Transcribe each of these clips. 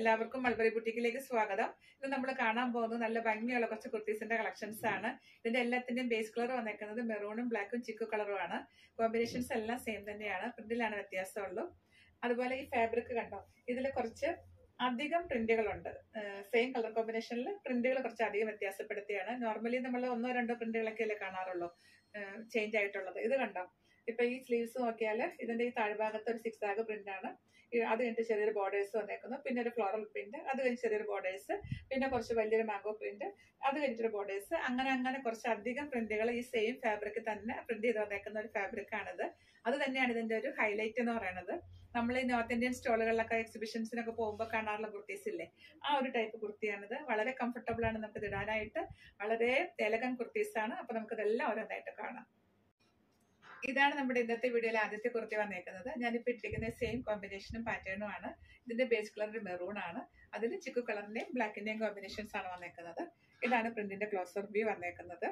എല്ലാവർക്കും മൾബറി ബുട്ടിക്കിലേക്ക് സ്വാഗതം ഇത് നമ്മൾ കാണാൻ പോകുന്നത് നല്ല ഭംഗിയുള്ള കുറച്ച് കുർത്തീസിന്റെ കളക്ഷൻസ് ആണ് ഇതിന്റെ എല്ലാത്തിന്റെയും ബേസ് കളർ വന്നേക്കുന്നത് മെറൂണും ബ്ലാക്കും ചിക്കു കളറും ആണ് കോമ്പിനേഷൻസ് എല്ലാം സെയിം തന്നെയാണ് പ്രിന്റിലാണ് വ്യത്യാസമുള്ളൂ അതുപോലെ ഈ ഫാബ്രിക് കണ്ടോ ഇതിൽ കുറച്ച് അധികം പ്രിന്റുകളുണ്ട് സെയിം കളർ കോമ്പിനേഷനിൽ പ്രിന്റുകൾ കുറച്ച് അധികം വ്യത്യാസപ്പെടുത്തിയാണ് നോർമലി നമ്മൾ ഒന്നോ രണ്ടോ പ്രിന്റുകളൊക്കെ അല്ലേ കാണാറുള്ളൂ ചേഞ്ച് ആയിട്ടുള്ളത് ഇത് കണ്ടോ ഇപ്പൊ ഈ സ്ലീവ്സ് നോക്കിയാൽ ഇതിന്റെ ഈ താഴ്ഭാഗത്ത് ഒരു സിക്സ് ആഗ് പ്രിന്റ് ആണ് ഈ- അത് കഴിഞ്ഞിട്ട് ചെറിയൊരു ബോർഡേഴ്സ് വന്നേക്കുന്നു പിന്നെ ഒരു ഫ്ലോറൽ പ്രിന്റ് അത് കഴിഞ്ഞ് ചെറിയൊരു ബോർഡേഴ്സ് പിന്നെ കുറച്ച് വലിയൊരു മാംഗോ പ്രിന്റ് അത് കഴിഞ്ഞിട്ടൊരു ബോർഡേഴ്സ് അങ്ങനെ അങ്ങനെ കുറച്ച് അധികം പ്രിന്റുകൾ ഈ സെയിം ഫാബ്രിക് തന്നെ പ്രിന്റ് ചെയ്ത് വന്നേക്കുന്ന ഒരു ഫാബ്രിക് ആണിത് അത് തന്നെയാണ് ഇതിന്റെ ഒരു ഹൈലൈറ്റ് എന്ന് പറയുന്നത് നമ്മൾ ഈ നോർത്ത് ഇന്ത്യൻ സ്റ്റോളുകളിലൊക്കെ എക്സിബിഷൻസിനൊക്കെ പോകുമ്പോൾ കാണാറുള്ള കുർത്തീസ് ഇല്ലേ ആ ഒരു ടൈപ്പ് കുർത്തിയാണിത് വളരെ കംഫർട്ടബിൾ ആണ് നമുക്ക് ഇത് ഇടാനായിട്ട് വളരെ എലഗൻ കുർത്തീസ് ആണ് അപ്പൊ നമുക്ക് ഇതെല്ലാം ഓരോന്നായിട്ട് കാണാം ഇതാണ് നമ്മുടെ ഇന്നത്തെ വീഡിയോയിലെ ആദ്യത്തെ കുർത്തി വന്നേക്കുന്നത് ഞാനിപ്പോൾ ഇട്ടിരിക്കുന്ന സെയിം കോമ്പിനേഷനും പാറ്റേണും ആണ് ഇതിന്റെ ബേസ് കളർ മെറൂൺ ആണ് അതിൽ ചിക്കു കളറിന്റെയും ബ്ലാക്കിന്റെയും കോമ്പിനേഷൻസ് ആണ് വന്നേക്കുന്നത് ഇതാണ് പ്രിന്റിന്റെ ക്ലോസർ വ്യൂ വന്നേക്കുന്നത്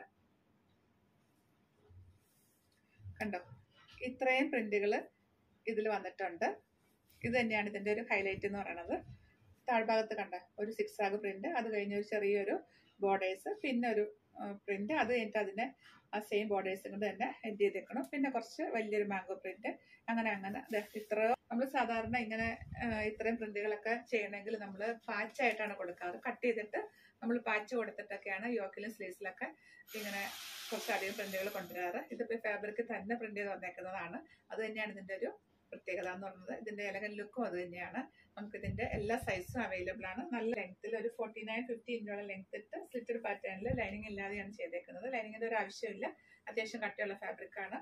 കണ്ടോ ഇത്രയും പ്രിന്റുകൾ ഇതിൽ വന്നിട്ടുണ്ട് ഇത് തന്നെയാണ് ഇതിന്റെ ഒരു ഹൈലൈറ്റ് എന്ന് പറയുന്നത് താഴ്ഭാഗത്ത് കണ്ട ഒരു സിക്സ് ആഗ് പ്രിന്റ് അത് കഴിഞ്ഞ് ഒരു ചെറിയൊരു ബോർഡേഴ്സ് പിന്നെ ഒരു പ്രിന്റ് അത് കഴിഞ്ഞിട്ട് അതിനെ ആ സെയിം ബോർഡേഴ്സ് കൊണ്ട് തന്നെ എൻഡ് ചെയ്തേക്കണം പിന്നെ കുറച്ച് വലിയൊരു മാംഗോ പ്രിന്റ് അങ്ങനെ അങ്ങനെ ദേ ഇത്ര നമ്മൾ സാധാരണ ഇങ്ങനെ ആ, ഇത്രയും പ്രിന്റുകളൊക്കെ ചെയ്യണമെങ്കിൽ നമ്മൾ പാച്ചായിട്ടാണ് കൊടുക്കാറ് കട്ട് ചെയ്തിട്ട് നമ്മൾ പാച്ച് കൊടുത്തിട്ടൊക്കെയാണ് യോക്കിലും സ്ലീവ്സിലൊക്കെ ഇങ്ങനെ കുറച്ചധികം പ്രിന്റുകൾ കൊണ്ടുവരാറ് ഇതിപ്പോൾ ഫാബ്രിക് തന്നെ പ്രിന്റ് ചെയ്ത് വന്നേക്കുന്നതാണ് അത് തന്നെയാണ് ഇതിന്റെ ഒരു പ്രത്യേകത എന്ന് പറയുന്നത് ഇതിന്റെ എലഗൻ ലുക്കും അത് തന്നെയാണ് നമുക്ക് ഇതിന്റെ എല്ലാ സൈസും അവൈലബിൾ ആണ് നല്ല ലെങ്ത്തിൽ ഒരു ഫോർട്ടി നയൻ ഫിഫ്റ്റി ഇഞ്ചോളം ലെങ്ത് ഇട്ട് സ്ലിറ്റഡ് പാറ്റേണിൽ ലൈനിങ് ഇല്ലാതെയാണ് ചെയ്തേക്കുന്നത് ലൈനിങ്ങിന്റെ ഒരു ആവശ്യമില്ല അത്യാവശ്യം കട്ടിയുള്ള ഫാബ്രിക് ആണ്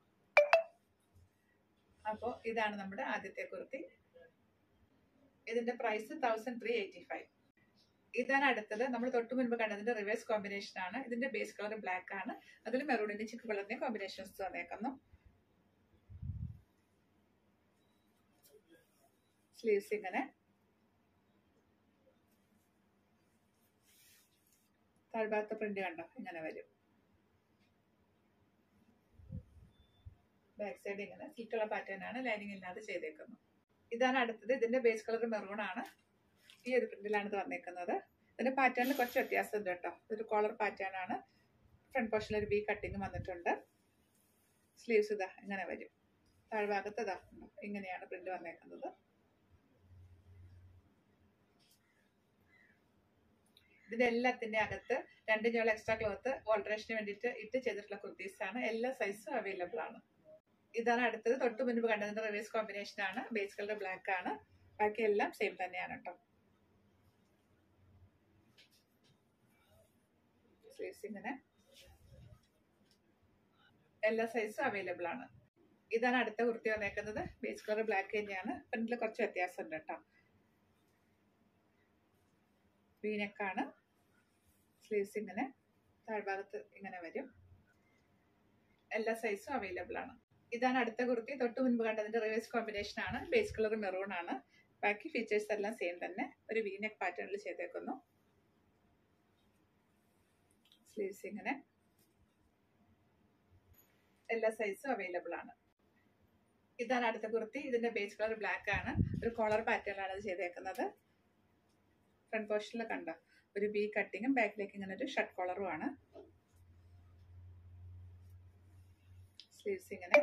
അപ്പോൾ ഇതാണ് നമ്മുടെ ആദ്യത്തെ കുർത്തി ഇതിന്റെ price thousand three eighty five ഇതാണ് അടുത്തത് നമ്മൾ തൊട്ട് മുൻപ് കണ്ടതിന്റെ റിവേഴ്സ് കോമ്പിനേഷൻ ആണ് ഇതിന്റെ ബേസ് കളർ ബ്ലാക്ക് ആണ് അതിൽ മെറൂണിന്റെ ചിക്ക് കളറിന്റെ കോമ്പിനേഷൻസ് വന്നേക്കുന്നു സ്ലീവ്സ് ഇങ്ങനെ താഴ്ഭാഗത്തെ പ്രിന്റ് കണ്ടോ ഇങ്ങനെ വരും ബാക്ക് സൈഡ് ഇങ്ങനെ സിൽക്കുള്ള പാറ്റേൺ ആണ് ലൈനിങ് ഇല്ലാതെ ചെയ്തേക്കുന്നു ഇതാണ് അടുത്തത് ഇതിന്റെ ബേസ് കളർ മെറൂൺ ആണ് ഈ ഒരു പ്രിന്റിലാണ് ഇത് വന്നേക്കുന്നത് ഇതിന്റെ പാറ്റേണിൽ കുറച്ച് വ്യത്യാസം ഉണ്ട് കേട്ടോ ഇതൊരു കോളർ പാറ്റേൺ ആണ് ഫ്രണ്ട് പോർഷനിൽ ഒരു ബി കട്ടിങ് വന്നിട്ടുണ്ട് സ്ലീവ്സ് ഇതാ ഇങ്ങനെ വരും താഴ്ഭാഗത്ത് ഇതാ ഉണ്ടോ? ഇങ്ങനെയാണ് പ്രിന്റ് വന്നേക്കുന്നത് ഇതിന്റെ എല്ലാത്തിന്റെ അകത്ത് രണ്ട് ജോൾ എക്സ്ട്രാ ക്ലോത്ത് ഓൾട്ടറേഷന് വേണ്ടിയിട്ട് ഇട്ട് ചെയ്തിട്ടുള്ള കുർത്തീസ് ആണ് എല്ലാ സൈസും അവൈലബിൾ ആണ് ഇതാണ് അടുത്തത് തൊട്ട് മുൻപ് കണ്ടതിന്റെ റിവേഴ്സ് കോമ്പിനേഷൻ ആണ് ബേസ് കളർ ബ്ലാക്ക് ആണ് ബാക്കി എല്ലാം സെയിം തന്നെയാണ് കേട്ടോ സ്ലീവ്സ് ഇങ്ങനെ എല്ലാ സൈസും അവൈലബിൾ ആണ് ഇതാണ് അടുത്ത കുർത്തി വന്നേക്കുന്നത് ബേസ് കളർ ബ്ലാക്ക് തന്നെയാണ് ഫ്രണ്ടിൽ കുറച്ച് വ്യത്യാസം ഉണ്ട് കേട്ടോ വീനക്കാണ് സ്ലീവ്സ് ഇങ്ങനെ താഴ്ഭാഗത്ത് ഇങ്ങനെ വരും എല്ലാ സൈസും അവൈലബിൾ ആണ് ഇതാണ് അടുത്ത കുർത്തി തൊട്ട് മുൻപ് കണ്ടതിന്റെ റിവേഴ്സ് കോമ്പിനേഷൻ ആണ് ബേസ് കളർ മെറൂൺ ആണ് ബാക്കി ഫീച്ചേഴ്സ് എല്ലാം സെയിം തന്നെ ഒരു വീനെക്ക് പാറ്റേണിൽ ചെയ്തേക്കുന്നു സ്ലീവ്സ് ഇങ്ങനെ എല്ലാ സൈസും അവൈലബിൾ ആണ് ഇതാണ് അടുത്ത കുർത്തി ഇതിന്റെ ബേസ് കളർ ബ്ലാക്ക് ആണ് ഒരു കോളർ പാറ്റേണിലാണ് ഇത് ചെയ്തേക്കുന്നത് ഫ്രണ്ട് പോർഷനിൽ കണ്ട ഒരു ബി കട്ടിങ്ങും ബാക്കിലേക്ക് ഇങ്ങനെ ഒരു ഷർട്ട് കോളറും ആണ് സ്ലീവ്സ് ഇങ്ങനെ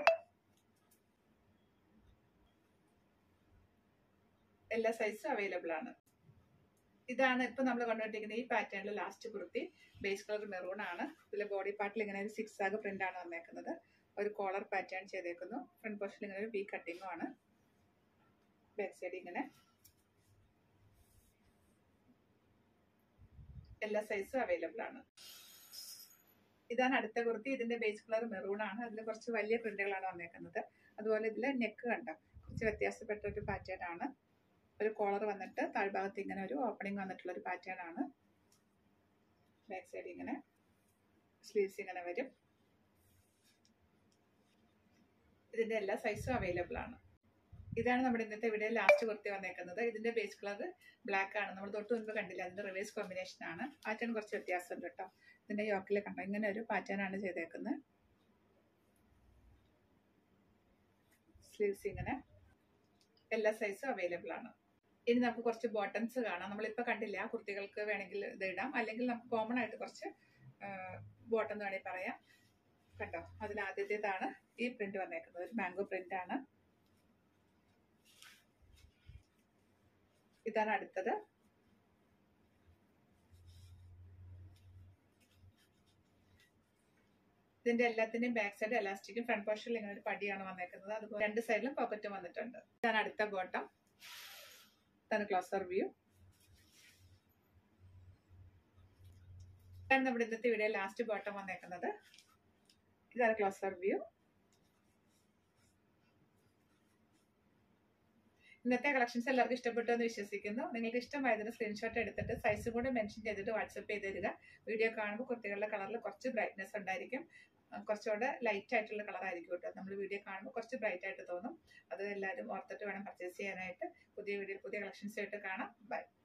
എല്ലാ സൈസും അവൈലബിൾ ആണ് ഇതാണ് ഇപ്പൊ നമ്മൾ കൊണ്ടുപോയിട്ടിരിക്കുന്ന ഈ പാറ്റേണിൽ last kurti base colour maroon ആണ് ഇതിലെ ബോഡി പാർട്ടിൽ ഇങ്ങനെ ഒരു സിക്സ് ആഗ് പ്രിന്റ് ആണ് വന്നേക്കുന്നത് ഒരു കോളർ പാറ്റേൺ ചെയ്തേക്കുന്നു ഫ്രണ്ട് പോർഷനിൽ ഇങ്ങനെ ഒരു ബി കട്ടിങ്ങും ആണ് ബാക്ക് സൈഡ് ഇങ്ങനെ എല്ലാ സൈസും അവൈലബിൾ ആണ് ഇതാണ് അടുത്ത കുർത്തി ഇതിന്റെ ബേസ് കളർ മെറൂൺ ആണ് അതിൽ കുറച്ച് വലിയ പ്രിന്റുകളാണ് വന്നേക്കുന്നത് അതുപോലെ ഇതിൽ നെക്ക് കണ്ടോ കുറച്ച് വ്യത്യാസപ്പെട്ട ഒരു പാറ്റേൺ ആണ് ഒരു കോളർ വന്നിട്ട് താഴ്ഭാഗത്ത് ഇങ്ങനെ ഒരു ഓപ്പണിംഗ് വന്നിട്ടുള്ള ഒരു പാറ്റേൺ ആണ് ബാക്ക് സൈഡ് ഇങ്ങനെ സ്ലീവ്സ് ഇങ്ങനെ വരും ഇതിന്റെ എല്ലാ സൈസും അവൈലബിൾ ആണ് ഇതാണ് നമ്മുടെ ഇന്നത്തെ ഇവിടെ ലാസ്റ്റ് കുർത്തി വന്നേക്കുന്നത് ഇതിന്റെ ബേസ് കളർ ബ്ലാക്ക് ആണ് നമ്മൾ തൊട്ട് മുൻപ് കണ്ടില്ല അതിന്റെ റിവേഴ്സ് കോമ്പിനേഷൻ ആണ് പാറ്റേൺ കുറച്ച് വ്യത്യാസമുണ്ട് കേട്ടോ ഇതിന്റെ യോക്കിൽ കണ്ടോ ഇങ്ങനെ ഒരു പാറ്റേൺ ആണ് ചെയ്തേക്കുന്നത് സ്ലീവ്സ് ഇങ്ങനെ എല്ലാ സൈസും അവൈലബിൾ ആണ് ഇനി നമുക്ക് കുറച്ച് ബോട്ടംസ് കാണാം നമ്മളിപ്പോൾ കണ്ടില്ല കുർത്തികൾക്ക് വേണമെങ്കിൽ ഇത് ഇടാം അല്ലെങ്കിൽ നമുക്ക് കോമൺ ആയിട്ട് കുറച്ച് ബോട്ടം എന്ന് വേണമെങ്കിൽ പറയാം കണ്ടോ അതിൽ ആദ്യത്തേതാണ് ഈ പ്രിന്റ് വന്നേക്കുന്നത് ഒരു മാംഗോ പ്രിന്റ് ആണ് ഇതാണ് അടുത്തത് ഇതിന്റെ എല്ലാത്തിന്റെയും ബാക്ക് സൈഡ് എലാസ്റ്റിക്കും ഫ്രണ്ട് പോർഷനിൽ ഇങ്ങനെ ഒരു പടിയാണ് വന്നേക്കുന്നത് അതുപോലെ രണ്ട് സൈഡിലും പോക്കറ്റും വന്നിട്ടുണ്ട് ഇതാണ് അടുത്ത ബോട്ടം ഇതാണ് ക്ലോസർ വ്യൂ ഇതാണ് നമ്മുടെ ഇന്നത്തെ വീഡിയോ ലാസ്റ്റ് ബോട്ടം വന്നേക്കുന്നത് ഇതാണ് ക്ലോസർ വ്യൂ ഇന്നത്തെ കളക്ഷൻസ് എല്ലാവർക്കും ഇഷ്ടപ്പെട്ടു എന്ന് വിശ്വസിക്കുന്നു നിങ്ങൾക്ക് ഇഷ്ടമായതിന് സ്ക്രീൻഷോട്ട് എടുത്തിട്ട് സൈസും കൂടെ മെൻഷൻ ചെയ്തിട്ട് വാട്സപ്പ് ചെയ്ത് തരിക വീഡിയോ കാണുമ്പോൾ കുർത്തികളുടെ കളറിൽ കുറച്ച് ബ്രൈറ്റ്നെസ് ഉണ്ടായിരിക്കും കുറച്ചുകൂടെ ലൈറ്റ് ആയിട്ടുള്ള കളർ ആയിരിക്കും കേട്ടോ നമ്മൾ വീഡിയോ കാണുമ്പോൾ കുറച്ച് ബ്രൈറ്റ് ആയിട്ട് തോന്നും അത് എല്ലാവരും ഓർത്തിട്ട് വേണം പർച്ചേസ് ചെയ്യാനായിട്ട് പുതിയ വീഡിയോ പുതിയ കളക്ഷൻസ് ആയിട്ട് കാണാം ബൈ